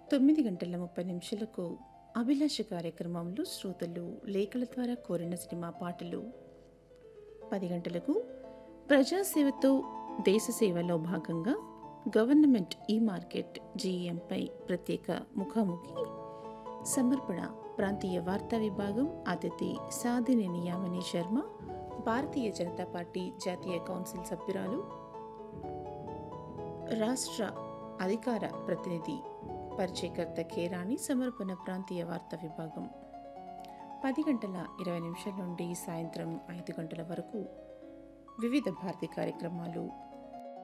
తొమ్మిది గంటల ముప్పై నిమిషాలకు అభిలాష కార్యక్రమంలో శ్రోతలు లేఖల ద్వారా కోరిన సినిమా పాటలు పది గంటలకు ప్రజాసేవతో దేశ సేవలో భాగంగా గవర్నమెంట్ ఈ మార్కెట్ జీఎంపై ప్రత్యేక ముఖాముఖి సమర్పణ ప్రాంతీయ వార్తా విభాగం అతిథి సాధినేని యామిని శర్మ భారతీయ జనతా పార్టీ జాతీయ కౌన్సిల్ సభ్యురాలు రాష్ట్ర అధికార ప్రతినిధి పరిచయకర్త కేరాణి సమర్పణ ప్రాంతీయ వార్తా విభాగం పది గంటల ఇరవై నిమిషాల నుండి సాయంత్రం ఐదు గంటల వరకు వివిధ భారతి కార్యక్రమాలు